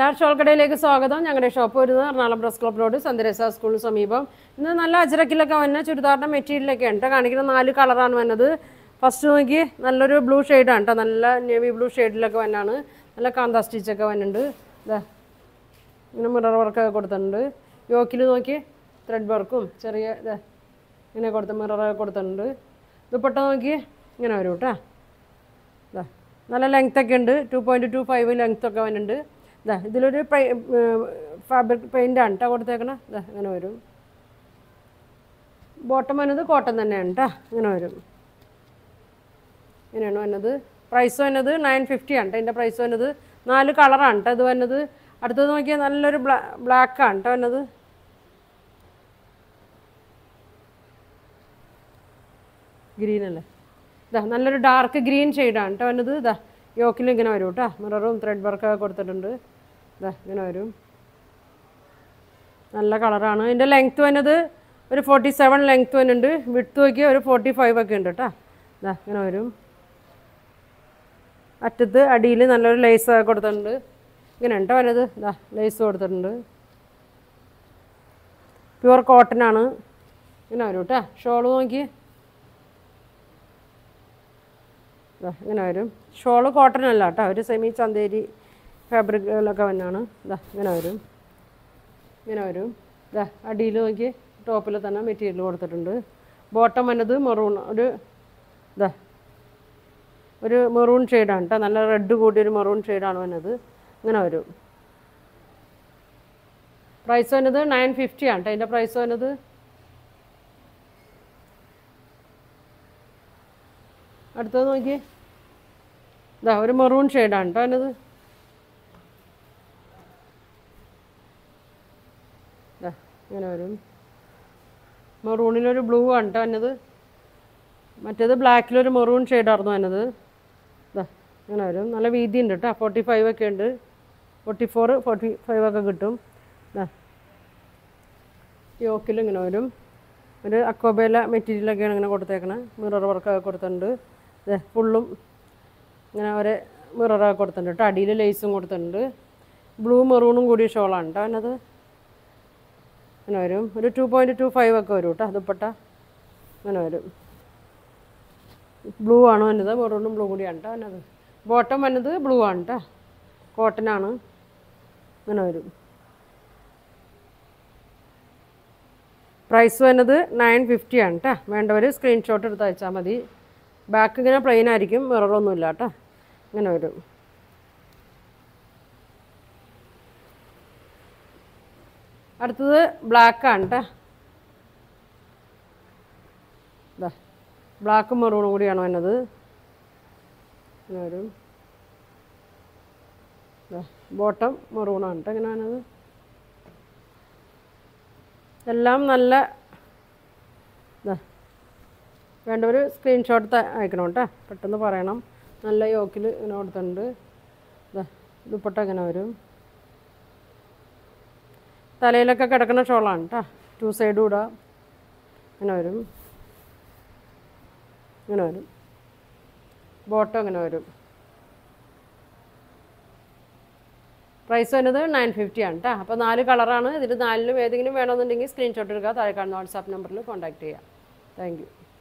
star shawl കടയിലേക്ക് സ്വാഗതം ഞങ്ങളുടെ ഷോപ്പ് വരുന്നത് എറണാകുളം പ്രസ് ക്ലബ് റോഡ് സന്ദരസ സ്കൂളിന് സമീപം ഇന്ന് നല്ല അജരക്കിലൊക്കെ വന്ന ചുരിദാറിൻ്റെ മെറ്റീരിയലൊക്കെ ഉണ്ട് കാണിക്കുന്ന നാല് കളറാണ് വന്നത് ഫസ്റ്റ് നോക്കി നല്ലൊരു ബ്ലൂ ഷെയ്ഡാണ് കേട്ടോ നല്ല നേവി ബ്ലൂ ഷെയ്ഡിലൊക്കെ വന്നാണ് നല്ല കാന്താ സ്റ്റിച്ചൊക്കെ വന്നിട്ടുണ്ട് ഇതാ ഇങ്ങനെ മിറർ വർക്കൊക്കെ കൊടുത്തിട്ടുണ്ട് യോക്കിൽ നോക്കി ത്രെഡ് വർക്കും ചെറിയ ഇതാ ഇങ്ങനെ കൊടുത്ത് മിററൊക്കെ കൊടുത്തിട്ടുണ്ട് ദുപ്പട്ട നോക്കി ഇങ്ങനെ വരും കേട്ടോ ഇതാ നല്ല ലെങ്ത് ഒക്കെ ഉണ്ട് two point two five length ഒക്കെ വരുന്നുണ്ട് ഇതാ ഇതിലൊരു ഫാബ്രിക് പെയിൻ്റാണ് കേട്ടോ കൊടുത്തേക്കണേ ഇതാ ഇങ്ങനെ വരും ബോട്ടം വന്നത് കോട്ടൺ തന്നെയാണ് കേട്ടോ ഇങ്ങനെ വരും ഇങ്ങനെയാണ് വന്നത് പ്രൈസ് വന്നത് നയൻ ഫിഫ്റ്റി ആണ് കേട്ടോ ഇതിൻ്റെ പ്രൈസ് വന്നത് നാല് കളറാണ് കേട്ടോ ഇത് വന്നത് അടുത്തത് നോക്കിയാൽ നല്ലൊരു ബ്ലാ ബ്ലാക്കാണ് കേട്ടോ വന്നത് ഗ്രീൻ അല്ലേ ഇതാ നല്ലൊരു ഡാർക്ക് ഗ്രീൻ ഷെയ്ഡാണ് കേട്ടോ വന്നത് ഇതാ യോക്കിൽ ഇങ്ങനെ വരും കേട്ടോ മിററും ത്രെഡ് വർക്കൊക്കെ കൊടുത്തിട്ടുണ്ട് ഇതാ ഇങ്ങനെ വരും നല്ല കളറാണ് ഇതിൻ്റെ ലെങ്ത്ത് വന്നത് ഒരു ഫോർട്ടി സെവൻ ലെങ്ത്ത് വരുന്നുണ്ട് വിട്ട് നോക്കിയാൽ ഒരു ഫോർട്ടി ഫൈവ് ഒക്കെ ഉണ്ട് കേട്ടോ ഇതാ ഇങ്ങനെ വരും അറ്റത്ത് അടിയിൽ നല്ലൊരു ലേസ് ഒക്കെ കൊടുത്തിട്ടുണ്ട് ഇങ്ങനെ ഉണ്ടോ വന്നത് ഇതാ ലേസ് കൊടുത്തിട്ടുണ്ട് പ്യുവർ കോട്ടൺ ആണ് ഇങ്ങനെ വരും കേട്ടോ ഷോൾ നോക്കി ദാ ഇങ്ങനെ വരും ഷോള് കോട്ടൺ അല്ല കേട്ടോ ഒരു സെമി ചന്തേരി ഫാബ്രിക്കുകളൊക്കെ വന്നാണ് ഇതാ ഇങ്ങനെ വരും ഇങ്ങനെ വരും ഇതാ അടിയിൽ നോക്കി ടോപ്പിൽ തന്നെ മെറ്റീരിയൽ കൊടുത്തിട്ടുണ്ട് ബോട്ടം വന്നത് മെറൂൺ ഒരു ഇതാ ഒരു മെറൂൺ ഷെയ്ഡാണ് കേട്ടോ നല്ല റെഡ് കൂടിയൊരു മെറൂൺ ഷെയ്ഡാണ് വന്നത് ഇങ്ങനെ വരും പ്രൈസ് വന്നത് നയൻ ഫിഫ്റ്റി ആണ് കേട്ടോ അതിൻ്റെ പ്രൈസ് വന്നത് അടുത്തത് നോക്കി ഇതാ ഒരു മെറൂൺ ഷെയ്ഡാണ് കേട്ടോ അതിനത് ഇതാ ഇങ്ങനെ വരും മെറൂണിലൊരു ബ്ലൂ ആണ് കേട്ടോ വന്നത് മറ്റേത് ബ്ലാക്കിലൊരു മെറൂൺ ഷെയ്ഡായിരുന്നു വന്നത് ഇതാ ഇങ്ങനെ വരും നല്ല വീതി ഉണ്ട് കേട്ടോ ഫോർട്ടി ഫൈവ് ഒക്കെ ഉണ്ട് ഫോർട്ടി ഫോർ ഫോർട്ടി ഫൈവ് ഒക്കെ കിട്ടും ഇതാ യോക്കിൽ ഇങ്ങനെ വരും ഒരു അക്കോബേല മെറ്റീരിയലൊക്കെയാണ് ഇങ്ങനെ കൊടുത്തേക്കണേ മിറർ വർക്കൊക്കെ കൊടുത്തിട്ടുണ്ട് ഇത് ഫുള്ളും ഇങ്ങനെ ഒരേ മിററൊക്കെ കൊടുത്തിട്ടുണ്ട് കേട്ടോ അടിയിൽ ലേസും കൊടുത്തിട്ടുണ്ട് ബ്ലൂ മെറൂണും കൂടിയ ഷോളാണ് കേട്ടോ അതിനത് അങ്ങനെ വരും ഒരു ടു പോയിൻറ്റ് ടു ഫൈവ് ഒക്കെ വരും കേട്ടോ ദുപ്പട്ട അങ്ങനെ വരും ബ്ലൂ ആണ് വന്നത് മെറൂണും ബ്ലൂ കൂടിയാണ് കേട്ടോ അതിനത് ബോട്ടം വന്നത് ബ്ലൂ ആണ് കേട്ടോ കോട്ടനാണ് അങ്ങനെ വരും പ്രൈസ് വരുന്നത് നയൻ ഫിഫ്റ്റി ആണ് കേട്ടോ വേണ്ടവർ സ്ക്രീൻഷോട്ട് എടുത്ത് അയച്ചാൽ മതി ബാക്ക് ഇങ്ങനെ പ്ലെയിൻ ആയിരിക്കും മിററൊന്നുമില്ല കേട്ടോ ഇങ്ങനെ വരും അടുത്തത് ബ്ലാക്ക് ആണ് കേട്ടോ ഇതാ ബ്ലാക്കും മെറൂണും കൂടിയാണ് വന്നത് ഇങ്ങനെ വരും ബോട്ടം മെറൂണാണ് കേട്ടോ ഇങ്ങനെ വന്നത് എല്ലാം നല്ല ഇതാ വേണ്ടവർ സ്ക്രീൻഷോട്ട് അയക്കണം കേട്ടോ പെട്ടെന്ന് പറയണം നല്ല യോക്കിൽ ഇങ്ങനെ കൊടുത്തിട്ടുണ്ട് ഇതാ ദുപ്പട്ട ഇങ്ങനെ വരും തലയിലൊക്കെ കിടക്കുന്ന ഷോളാണ് കേട്ടോ ടു സൈഡും ഇടാം ഇങ്ങനെ വരും ഇങ്ങനെ വരും ബോട്ടം ഇങ്ങനെ വരും പ്രൈസ് വരുന്നത് നയൻ ഫിഫ്റ്റി ആണ് കേട്ടോ അപ്പോൾ നാല് കളറാണ് ഇതിൽ നാലിലും ഏതെങ്കിലും വേണമെന്നുണ്ടെങ്കിൽ സ്ക്രീൻഷോട്ട് എടുക്കുക താഴെ കാണുന്ന വാട്സാപ്പ് നമ്പറിൽ കോൺടാക്ട് ചെയ്യാം താങ്ക് യു